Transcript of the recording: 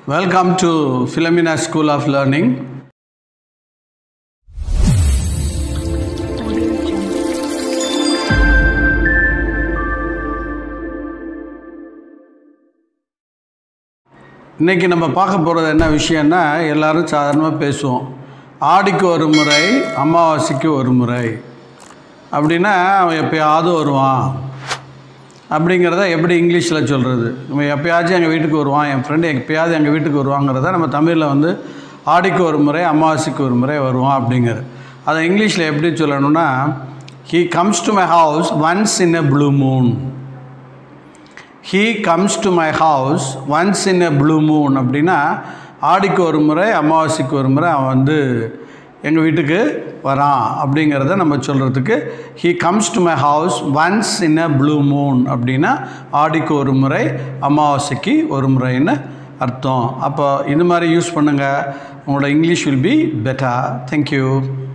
Welcome to Philomena School of Learning. இன்றைக்கி நம்ம பார்க்க போகிறது என்ன விஷயம்னா எல்லாரும் சாதாரணமாக பேசுவோம் ஆடிக்கு ஒரு முறை அமாவாசைக்கு ஒரு முறை அப்படின்னா அவன் எப்பயாவது வருவான் அப்படிங்கிறத எப்படி இங்கிலீஷில் சொல்கிறது நம்ம எப்பயாச்சும் எங்கள் வீட்டுக்கு வருவான் என் ஃப்ரெண்டு எப்பயாவது எங்கள் வீட்டுக்கு வருவாங்கிறத நம்ம தமிழில் வந்து ஆடிக்கு ஒரு முறை அமாவாசைக்கு ஒரு முறை வருவான் அப்படிங்கிறது அதை இங்கிலீஷில் எப்படி சொல்லணும்னா he comes to my house once in a blue moon he comes to my house once in a blue moon அப்படின்னா ஆடிக்கு ஒரு முறை அமாவாசைக்கு ஒரு முறை அவன் வந்து எங்கள் வீட்டுக்கு வரான் அப்படிங்கிறத நம்ம சொல்கிறதுக்கு he comes to my house once in a blue moon அப்படின்னா ஆடிக்கு ஒரு முறை அமாவாசைக்கு ஒரு முறைன்னு அர்த்தம் அப்போ இது மாதிரி யூஸ் பண்ணுங்கள் உங்களோட English will be better thank you